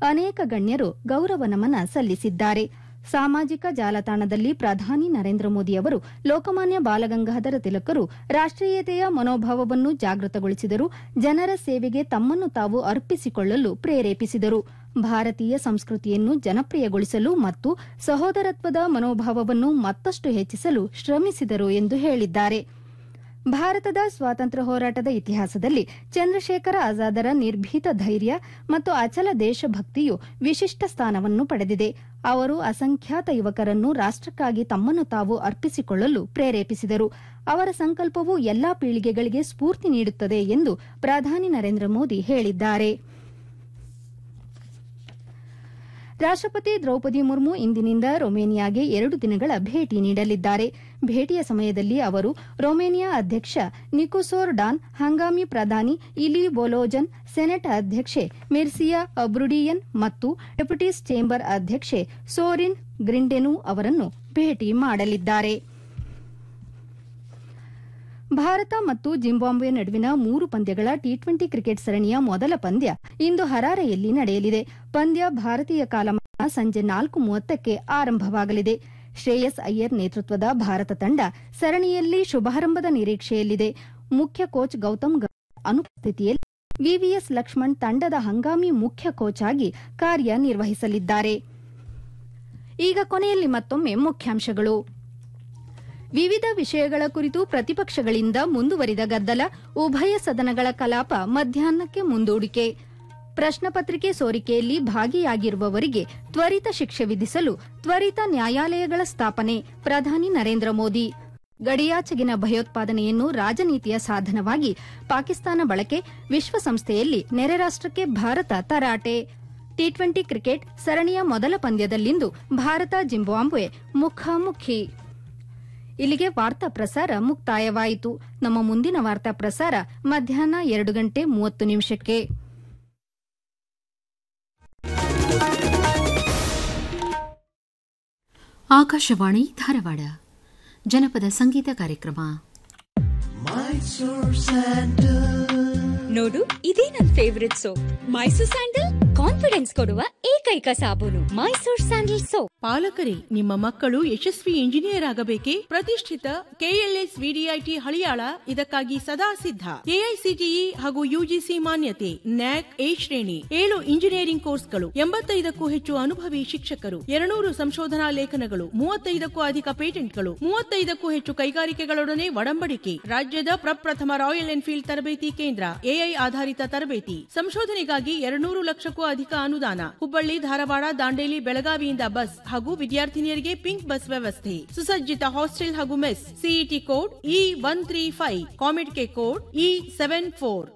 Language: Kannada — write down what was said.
ಅನೇಕ ಗಣ್ಯರು ಗೌರವ ನಮನ ಸಲ್ಲಿಸಿದ್ದಾರೆ ಸಾಮಾಜಿಕ ಜಾಲತಾಣದಲ್ಲಿ ಪ್ರಧಾನಿ ನರೇಂದ್ರ ಮೋದಿ ಅವರು ಲೋಕಮಾನ್ಯ ಬಾಲಗಂಗಾಧರ ತಿಲಕರು ರಾಷ್ಟೀಯತೆಯ ಮನೋಭಾವವನ್ನು ಜಾಗೃತಗೊಳಿಸಿದರು ಜನರ ಸೇವೆಗೆ ತಮ್ಮನ್ನು ತಾವು ಅರ್ಪಿಸಿಕೊಳ್ಳಲು ಪ್ರೇರೇಪಿಸಿದರು ಭಾರತೀಯ ಸಂಸ್ಕೃತಿಯನ್ನು ಜನಪ್ರಿಯಗೊಳಿಸಲು ಮತ್ತು ಸಹೋದರತ್ವದ ಮನೋಭಾವವನ್ನು ಮತ್ತಷ್ಟು ಹೆಚ್ಚಿಸಲು ಶ್ರಮಿಸಿದರು ಎಂದು ಹೇಳಿದ್ದಾರೆ ಭಾರತದ ಸ್ವಾತಂತ್ರ್ಯ ಹೋರಾಟದ ಇತಿಹಾಸದಲ್ಲಿ ಚಂದ್ರಶೇಖರ ಆಜಾದರ ನಿರ್ಭೀತ ಧೈರ್ಯ ಮತ್ತು ಅಚಲ ದೇಶಭಕ್ತಿಯು ವಿಶಿಷ್ಟ ಸ್ಥಾನವನ್ನು ಪಡೆದಿದೆ ಅವರು ಅಸಂಖ್ಯಾತ ಯುವಕರನ್ನು ರಾಷ್ಟಕ್ಕಾಗಿ ತಮ್ಮನ್ನು ತಾವು ಅರ್ಪಿಸಿಕೊಳ್ಳಲು ಪ್ರೇರೇಪಿಸಿದರು ಅವರ ಸಂಕಲ್ಪವು ಎಲ್ಲಾ ಪೀಳಿಗೆಗಳಿಗೆ ಸ್ಫೂರ್ತಿ ನೀಡುತ್ತದೆ ಎಂದು ಪ್ರಧಾನಿ ನರೇಂದ್ರ ಮೋದಿ ಹೇಳಿದ್ದಾರೆ ರಾಷ್ಟಪತಿ ದ್ರೌಪದಿ ಮುರ್ಮು ಇಂದಿನಿಂದ ರೊಮೇನಿಯಾಗೆ ಎರಡು ದಿನಗಳ ಭೇಟಿ ನೀಡಲಿದ್ದಾರೆ ಭೇಟಿಯ ಸಮಯದಲ್ಲಿ ಅವರು ರೊಮೇನಿಯಾ ಅಧ್ಯಕ್ಷ ನಿಕೋಸೋರ್ ಡಾನ್ ಹಂಗಾಮಿ ಪ್ರಧಾನಿ ಇಲಿ ಬೊಲೋಜನ್ ಸೆನೆಟ್ ಅಧ್ಯಕ್ಷೆ ಮಿರ್ಸಿಯಾ ಅಬ್ರುಡಿಯನ್ ಮತ್ತು ಡೆಪ್ಯೂಟೀಸ್ ಚೇಂಬರ್ ಅಧ್ಯಕ್ಷೆ ಸೋರಿನ್ ಗ್ರಿಂಡೆನು ಅವರನ್ನು ಭೇಟಿ ಮಾಡಲಿದ್ದಾರೆ ಭಾರತ ಮತ್ತು ಜಿಂಬಾಬ್ವೆ ನಡುವಿನ ಮೂರು ಪಂದ್ಯಗಳ ಟಿ ಟ್ವೆಂಟಿ ಕ್ರಿಕೆಟ್ ಸರಣಿಯ ಮೊದಲ ಪಂದ್ಯ ಇಂದು ಹರಾರೆಯಲ್ಲಿ ನಡೆಯಲಿದೆ ಪಂದ್ಯ ಭಾರತೀಯ ಕಾಲಮಾನ ಸಂಜೆ ನಾಲ್ಕು ಮೂವತ್ತಕ್ಕೆ ಆರಂಭವಾಗಲಿದೆ ಶ್ರೇಯಸ್ ಅಯ್ಯರ್ ನೇತೃತ್ವದ ಭಾರತ ತಂಡ ಸರಣಿಯಲ್ಲಿ ಶುಭಾರಂಭದ ನಿರೀಕ್ಷೆಯಲ್ಲಿದೆ ಮುಖ್ಯ ಕೋಚ್ ಗೌತಮ್ ಗಂಭೀರ್ ಅನುಪಸ್ಥಿತಿಯಲ್ಲಿ ವಿವಿಎಸ್ ಲಕ್ಷ್ಮಣ್ ತಂಡದ ಹಂಗಾಮಿ ಮುಖ್ಯ ಕೋಚ್ ಆಗಿ ಕಾರ್ಯನಿರ್ವಹಿಸಲಿದ್ದಾರೆ ಈಗ ಕೊನೆಯಲ್ಲಿ ಮತ್ತೊಮ್ಮೆ ಮುಖ್ಯಾಂಶಗಳು ವಿವಿಧ ವಿಷಯಗಳ ಕುರಿತು ಪ್ರತಿಪಕ್ಷಗಳಿಂದ ಮುಂದುವರಿದ ಗದ್ದಲ ಉಭಯ ಸದನಗಳ ಕಲಾಪ ಮಧ್ಯಾಹ್ನಕ್ಕೆ ಮುಂದೂಡಿಕೆ ಪ್ರಶ್ನಪತ್ರಿಕೆ ಸೋರಿಕೆಯಲ್ಲಿ ಭಾಗಿಯಾಗಿರುವವರಿಗೆ ತ್ವರಿತ ಶಿಕ್ಷೆ ವಿಧಿಸಲು ತ್ವರಿತ ನ್ಯಾಯಾಲಯಗಳ ಸ್ಥಾಪನೆ ಪ್ರಧಾನಿ ನರೇಂದ್ರ ಮೋದಿ ಗಡಿಯಾಚೆಗಿನ ಭಯೋತ್ಪಾದನೆಯನ್ನು ರಾಜನೀತಿಯ ಸಾಧನವಾಗಿ ಪಾಕಿಸ್ತಾನ ಬಳಕೆ ವಿಶ್ವಸಂಸ್ಥೆಯಲ್ಲಿ ನೆರೆ ರಾಷ್ಟಕ್ಕೆ ಭಾರತ ತರಾಟೆ ಟಿ ಟ್ವೆಂಟಿ ಕ್ರಿಕೆಟ್ ಸರಣಿಯ ಮೊದಲ ಪಂದ್ಯದಲ್ಲಿಂದು ಭಾರತ ಜಿಂಬಾಬ್ವೆ ಮುಖಾಮುಖಿ ಇಲ್ಲಿಗೆ ವಾರ್ತಾ ಪ್ರಸಾರ ಮುಕ್ತಾಯವಾಯಿತು ನಮ್ಮ ಮುಂದಿನ ವಾರ್ತಾ ಪ್ರಸಾರ ಮಧ್ಯಾಹ್ನ ಎರಡು ಗಂಟೆ ಮೂವತ್ತು ನಿಮಿಷಕ್ಕೆ ಆಕಾಶವಾಣಿ ಧಾರವಾಡ ಜನಪದ ಸಂಗೀತ ಕಾರ್ಯಕ್ರಮ ನೋಡು ಇದೇ ನನ್ favourite soap Mysore sandal confidence ಕೊಡುವ ಏಕೈಕ ಸಾಬೂನು ಮೈಸೂರ್ ಸ್ಯಾಂಡಲ್ ಸೋಪ್ ಪಾಲಕರೇ ನಿಮ್ಮ ಮಕ್ಕಳು ಯಶಸ್ವಿ ಇಂಜಿನಿಯರ್ ಆಗಬೇಕೇ ಪ್ರತಿಷ್ಠಿತ ಕೆಎಲ್ಎಸ್ ವಿಡಿಐಟಿ ಹಳಿಯಾಳ ಇದಕ್ಕಾಗಿ ಸದಾ ಸಿದ್ಧ ಎಐಸಿಟಿಇ ಹಾಗೂ ಯುಜಿಸಿ ಮಾನ್ಯತೆ ನ್ಯಾಕ್ ಎ ಶ್ರೇಣಿ ಏಳು ಇಂಜಿನಿಯರಿಂಗ್ ಕೋರ್ಸ್ಗಳು ಎಂಬತ್ತೈದಕ್ಕೂ ಹೆಚ್ಚು ಅನುಭವಿ ಶಿಕ್ಷಕರು ಎರಡ್ನೂರು ಸಂಶೋಧನಾ ಲೇಖನಗಳು ಮೂವತ್ತೈದಕ್ಕೂ ಅಧಿಕ ಪೇಟೆಂಟ್ಗಳು ಮೂವತ್ತೈದಕ್ಕೂ ಹೆಚ್ಚು ಕೈಗಾರಿಕೆಗಳೊಡನೆ ಒಡಂಬಡಿಕೆ ರಾಜ್ಯದ ಪ್ರಪ್ರಥಮ ರಾಯಲ್ ಎನ್ಫೀಲ್ಡ್ ತರಬೇತಿ ಕೇಂದ್ರ ಎಐ ಆಧಾರಿತ ತರಬೇತಿ ಸಂಶೋಧನೆಗಾಗಿ ಎರಡ್ನೂರು ಲಕ್ಷಕ್ಕೂ ಅಧಿಕ ಅನುದಾನ ಹುಬ್ಬಳ್ಳಿ ಧಾರವಾಡ ದಾಂಡೇಲಿ ಬೆಳಗಾವಿಯಿಂದ ಬಸ್ ಹಾಗೂ ವಿದ್ಯಾರ್ಥಿನಿಯರಿಗೆ ಪಿಂಕ್ ಬಸ್ ವ್ಯವಸ್ಥೆ ಸುಸಜ್ಜಿತ ಹಾಸ್ಟೆಲ್ ಹಾಗೂ mess CET code E one three five COMED K code E seven four